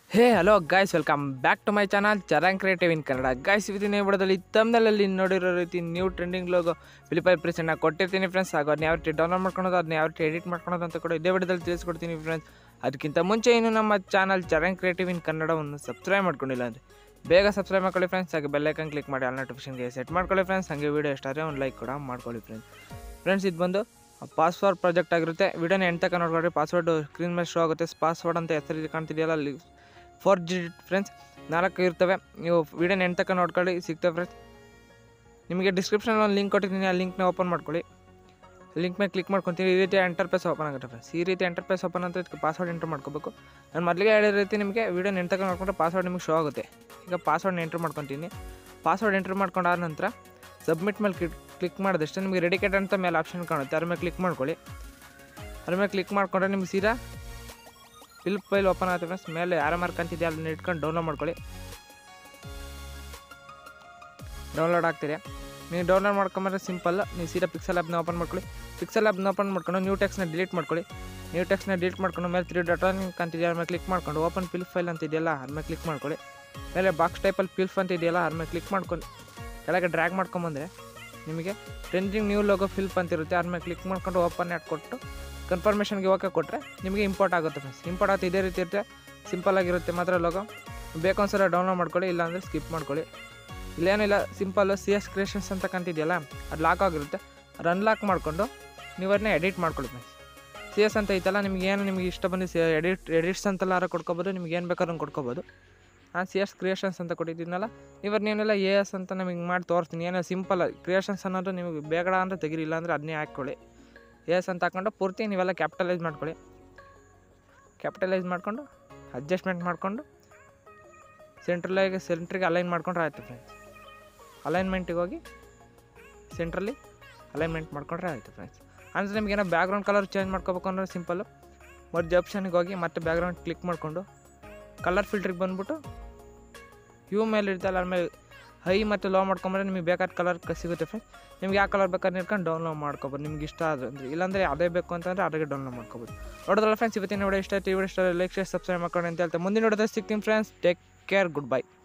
hey hello guys welcome back to my channel ಚರಂಗ್ creative in Kannada guys ಇವತ್ತಿನ ವಿಡಿಯೋದಲ್ಲಿ ತಮ್ಮದಲ್ಲಿ ನೋಡಿರೋ ರೀತಿ ನ್ಯೂ ಟ್ರೆಂಡಿಂಗ್ ಲೋಗೋ ಫಿಲಿಪೈ ಪ್ರೆಸೆಂಟ್ ಕೊಟ್ಟಿರ್ತೀನಿ ಫ್ರೆಂಡ್ಸ್ ಹಾಗೂ ಅದನ್ನ ಯಾವ ರೀತಿ ಡೌನ್ಲೋಡ್ ಮಾಡ್ಕೊಳೋದು ಅದನ್ನ ಯಾವ ರೀತಿ ಎಡಿಟ್ ಮಾಡ್ಕೊಳೋದು ಅಂತ ಕೂಡ ಇದೇ ವಿಡಿಯೋದಲ್ಲಿ ತಿಳಿಸ್ಕೊಡ್ತೀನಿ ಫ್ರೆಂಡ್ಸ್ ಅದಕ್ಕಿಂತ ಮುಂಚೆ ಇನ್ನು ನಮ್ಮ ಚಾನಲ್ ಚರಂಗ್ ಕ್ರಿಯೇಟಿವ್ ಇನ್ ಕನ್ನಡವನ್ನು ಸಬ್ಸ್ಕ್ರೈಬ್ ಮಾಡ್ಕೊಂಡಿಲ್ಲ ಅಂದರೆ ಬೇಗ ಸಬ್ಸ್ಕ್ರೈಬ್ ಮಾಡ್ಕೊಳ್ಳಿ ಫ್ರೆಂಡ್ಸ್ ಹಾಗೆ ಬೆಲ್ಲೈಕನ್ ಕ್ಲಿಕ್ ಮಾಡಿ ಆಲ್ ನೋಟಿಫಿಕೇಷನ್ಗೆ ಸೆಟ್ ಮಾಡ್ಕೊಳ್ಳಿ ಫ್ರೆಂಡ್ಸ್ ಹಾಗೆ ವಿಡಿಯೋ ಎಷ್ಟಾದರೆ ಒಂದು ಲೈಕ್ ಕೂಡ ಮಾಡ್ಕೊಳ್ಳಿ ಫ್ರೆಂಡ್ಸ್ ಫ್ರೆಂಡ್ಸ್ ಇದು ಬಂದು ಪಾಸ್ವರ್ಡ್ ಪ್ರಾಜೆಕ್ಟ್ ಆಗಿರುತ್ತೆ ವಿಡಿಯೋನ ಎಂಟು ತನಕ ನೋಡ್ಕೊಳ್ರಿ ಪಾಸ್ವರ್ಡ್ ಸ್ಕ್ರೀನ್ ಮೇಲೆ ಶೋ ಆಗುತ್ತೆ ಪಾಸ್ವರ್ಡ್ ಅಂತ ಹೆಸರು ಕಾಣ್ತಿದೆಯಲ್ಲ ಅಲ್ಲಿ ಫೋರ್ ಡಿಜಿಟ್ ಫ್ರೆಂಡ್ಸ್ ನಾಲ್ಕು ಇರ್ತವೆ ನೀವು ವಿಡಿಯೋನ ಎಂಟು ತನಕ ನೋಡ್ಕೊಳ್ಳಿ ಸಿಗ್ತವೆ ಫ್ರೆಂಡ್ಸ್ ನಿಮಗೆ ಡಿಸ್ಕ್ರಿಪ್ಷನಲ್ಲಿ ಒಂದು ಲಿಂಕ್ ಕೊಟ್ಟಿದ್ದೀನಿ ಆ ಲಿಂಕ್ನ ಓಪನ್ ಮಾಡ್ಕೊಳ್ಳಿ ಲಿಂಕ್ ಮೇಲೆ ಕ್ಲಿಕ್ ಮಾಡ್ಕೊತೀನಿ ಈ ರೀತಿ ಎಂಟರ್ಪೇಸ್ ಓಪನ್ ಆಗುತ್ತೆ ಫ್ರೆಂಡ್ಸ್ ಈ ರೀತಿ ಎಂಟರ್ಪೇಸ್ ಓಪನ್ ಅಂತ ಇದಕ್ಕೆ ಪಾಸ್ವರ್ಡ್ ಎಂಟ್ರ್ ಮಾಡ್ಕೋಬೇಕು ನಾನು ಮೊದಲಿಗೆ ಹೇಳಿದ ರೀತಿ ನಿಮಗೆ ವಿಡಿಯೋನ ಎಂಟು ತನಕ ನೋಡ್ಕೊಂಡ್ರೆ ಪಾಸ್ವರ್ಡ್ ನಿಮಗೆ ಶೋ ಆಗುತ್ತೆ ಈಗ ಪಾಸ್ವರ್ಡ್ನ ಎಂಟ್ರ್ ಮಾಡ್ಕೊತೀನಿ ಪಾಸ್ವರ್ಡ್ ಎಂಟ್ರ್ ಮಾಡ್ಕೊಂಡಾದ ನಂತರ ಸಬ್ಮಿಟ್ ಮೇಲೆ ಕ್ಲಿಕ್ ಕ್ಲಿಕ್ ಮಾಡಿದಷ್ಟು ನಿಮಗೆ ರೆಡಿಕೇಟ್ ಅಂತ ಮೇಲೆ ಆಪ್ಷನ್ ಕಾಣುತ್ತೆ ಅದ್ರ ಮೇಲೆ ಕ್ಲಿಕ್ ಮಾಡ್ಕೊಳ್ಳಿ ಅದ್ರ ಮೇಲೆ ಕ್ಲಿಕ್ ಮಾಡ್ಕೊಂಡ್ರೆ ನಿಮ್ಗೆ ಸೀದಾ ಫಿಲ್ ಫೈಲ್ ಓಪನ್ ಆಗುತ್ತೆ ಫ್ರೆಂಡ್ಸ್ ಮೇಲೆ ಯಾರ ಮಾರ್ಕ್ ಅಂತಿದೆ ಅದನ್ನ ಇಟ್ಕೊಂಡು ಡೌನ್ಲೋಡ್ ಮಾಡ್ಕೊಳ್ಳಿ ಡೌನ್ಲೋಡ್ ಆಗ್ತಿದೆ ನೀವು ಡೌನ್ಲೋಡ್ ಮಾಡ್ಕೊಂಬಂದ್ರೆ ಸಿಂಪಲ್ ನೀವು ಸೀದಾ ಪಿಕ್ಸಲ್ ಆ್ಯಪ್ನ ಓಪನ್ ಮಾಡ್ಕೊಳ್ಳಿ ಪಿಕ್ಸಲ್ ಆ್ಯಪ್ನ ಓಪನ್ ಮಾಡ್ಕೊಂಡು ನ್ಯೂ ಟೆಕ್ಸ್ನ ಡಿಲೀಟ್ ಮಾಡ್ಕೊಳ್ಳಿ ನ್ಯೂ ಟೆಕ್ಸ್ನ ಡಿಲೀಟ್ ಮಾಡ್ಕೊಂಡು ಮೇಲೆ ತ್ರೀ ಡಾಟ್ ಲಿಂಕ್ ಅಂತಿದೆ ಅದ್ರ ಮೇಲೆ ಕ್ಲಿಕ್ ಮಾಡ್ಕೊಂಡು ಓಪನ್ ಪಿಲ್ ಫೈಲ್ ಅಂತಿದೆಯಲ್ಲ ಅದ್ರ ಮೇಲೆ ಕ್ಲಿಕ್ ಮಾಡ್ಕೊಳ್ಳಿ ಮೇಲೆ ಬಾಕ್ಸ್ ಟೈಪಲ್ಲಿ ಪಿಲ್ಫ್ ಅಂತ ಇದೆಯಲ್ಲ ಅದ್ರ ಮೇಲೆ ಕ್ಲಿಕ್ ಮಾಡ್ಕೊಂಡು ಕೆಳಗೆ ಡ್ರ್ಯಾಗ್ ಮಾಡ್ಕೊಂಬಂದ್ರೆ ನಿಮಗೆ ಟ್ರೆಂಡಿಂಗ್ ನ್ಯೂ ಲೋಗೋ ಫಿಲ್ಪ್ ಅಂತ ಇರುತ್ತೆ ಅದ್ರ ಮೇಲೆ ಕ್ಲಿಕ್ ಮಾಡ್ಕೊಂಡು ಓಪನ್ ಆ್ಯಡ್ ಕೊಟ್ಟು ಕನ್ಫರ್ಮೇಷನ್ಗೆ ಓಕೆ ಕೊಟ್ಟರೆ ನಿಮಗೆ ಇಂಪೋರ್ಟ್ ಆಗುತ್ತೆ ಫ್ರೆಂಡ್ಸ್ ಇಂಪೋರ್ಟ್ ಆಗುತ್ತೆ ಇದೇ ರೀತಿ ಇರುತ್ತೆ ಸಿಂಪಲ್ ಆಗಿರುತ್ತೆ ಮಾತ್ರ ಲೋಗೋ ಬೇಕು ಒಂದ್ಸಲ ಡೌನ್ಲೋಡ್ ಮಾಡ್ಕೊಳ್ಳಿ ಇಲ್ಲಾಂದರೆ ಸ್ಕಿಪ್ ಮಾಡ್ಕೊಳ್ಳಿ ಇಲ್ಲೇನಿಲ್ಲ ಸಿಂಪಲ್ಲು ಸಿ ಎಸ್ ಕ್ರಿಯೇಷನ್ಸ್ ಅಂತ ಕಂತಿದೆಯಲ್ಲ ಅದು ಲಾಕ್ ಆಗಿರುತ್ತೆ ಅದು ಅನ್ಲಾಕ್ ಮಾಡಿಕೊಂಡು ನೀವು ಅದನ್ನ ಎಡಿಟ್ ಮಾಡ್ಕೊಳ್ಳಿ ಫ್ರೆಂಡ್ಸ್ ಸಿ ಎಸ್ ಅಂತ ಐತಲ್ಲ ನಿಮ್ಗೆ ಏನು ನಿಮಗೆ ಇಷ್ಟ ಬಂದು ಸಿ ಎಡಿಟ್ ಎಡಿಟ್ಸ್ ಅಂತೆಲ್ಲಾರ ಕೊಡ್ಕೋಬೋದು ನಿಮ್ಗೆ ಏನು ಬೇಕಾದ್ರೂ ಕೊಡ್ಕೋಬೋದು ನಾನು ಸಿ ಎಸ್ ಕ್ರಿಯೇಷನ್ಸ್ ಅಂತ ಕೊಟ್ಟಿದ್ದೀನಲ್ಲ ಇವಾಗ ನೀವೆಲ್ಲ ಎ ಎಸ್ ಅಂತ ನಮಗೆ ಮಾಡಿ ತೋರಿಸ್ತೀನಿ ಏನೋ ಸಿಂಪಲ್ ಕ್ರಿಯೇಷನ್ಸ್ ಅನ್ನೋದು ನಿಮಗೆ ಬೇಡ ಅಂದರೆ ತೆಗಿರಿ ಇಲ್ಲ ಅಂದರೆ ಅದನ್ನೇ ಹಾಕ್ಕೊಳ್ಳಿ ಎ ಎಸ್ ಅಂತ ಹಾಕ್ಕೊಂಡು ಪೂರ್ತಿ ನೀವೆಲ್ಲ ಕ್ಯಾಪಿಟಲೈಸ್ ಮಾಡ್ಕೊಳ್ಳಿ ಕ್ಯಾಪಿಟಲೈಸ್ ಮಾಡಿಕೊಂಡು ಅಡ್ಜಸ್ಟ್ಮೆಂಟ್ ಮಾಡಿಕೊಂಡು ಸೆಂಟ್ರಲಾಗಿ ಸೆಂಟ್ರಿಗೆ ಅಲೈನ್ ಮಾಡ್ಕೊಂಡ್ರೆ ಆಯಿತು ಫ್ರೆಂಡ್ಸ್ ಅಲೈನ್ಮೆಂಟಿಗೆ ಹೋಗಿ ಸೆಂಟ್ರಲ್ಲಿ ಅಲೈನ್ಮೆಂಟ್ ಮಾಡ್ಕೊಂಡ್ರೆ ಆಯಿತು ಫ್ರೆಂಡ್ಸ್ ಅಂದರೆ ನಿಮ್ಗೆ ಏನೋ ಬ್ಯಾಕ್ಗ್ರೌಂಡ್ ಕಲರ್ ಚೇಂಜ್ ಮಾಡ್ಕೋಬೇಕು ಅಂದ್ರೆ ಸಿಂಪಲ್ಲು ಮರ್ಜ್ ಆಪ್ಷನ್ಗೆ ಹೋಗಿ ಮತ್ತೆ ಬ್ಯಾಕ್ಗ್ರೌಂಡ್ ಕ್ಲಿಕ್ ಮಾಡಿಕೊಂಡು ಕಲರ್ ಫಿಲ್ಟ್ರಿಗೆ ಬಂದುಬಿಟ್ಟು ಯೂ ಮೇಲೆ ಇರ್ತಲ್ಲ ಅದ್ರ ಮೇಲೆ ಹೈ ಮತ್ತು ಲೋ ಮಾಡ್ಕೊಂಬಂದ್ರೆ ನಿಮಗೆ ಬೇಕಾದ ಕಲರ್ ಸಿಗುತ್ತೆ ಫ್ರೆಂಡ್ಸ್ ನಿಮ್ಗೆ ಯಾವ ಕಲರ್ ಬೇಕಾದ್ರೆ ಇಟ್ಕೊಂಡು ಡೌನ್ಲೋಡ್ ಮಾಡ್ಕೊಬೋದು ನಿಮ್ಗೆ ಇಷ್ಟ ಆದ್ರೆ ಅಂದರೆ ಇಲ್ಲಾಂದರೆ ಅದೇ ಬೇಕು ಅಂತಂದರೆ ಅದೇ ಡೌನ್ಲೋಡ್ ಮಾಡ್ಕೋಬೋದು ನೋಡೋದಲ್ಲ ಫ್ರೆಂಡ್ಸ್ ಇವತ್ತಿನ ವಿಡಿಯೋ ಇಷ್ಟ ಆಯ್ತು ಈ ವಿಡಿಯೋ ಇಷ್ಟ ಲೈಕ್ ಶೇರ್ ಸಬ್ಸ್ಕ್ರೈಬ್ ಮಾಡ್ಕೊಂಡು ಅಂತ ಹೇಳ್ತಾ ಮುಂದಿನ ವಿಡಿಯೋದಲ್ಲಿ ಸಿಗ್ತೀನಿ friends take care good by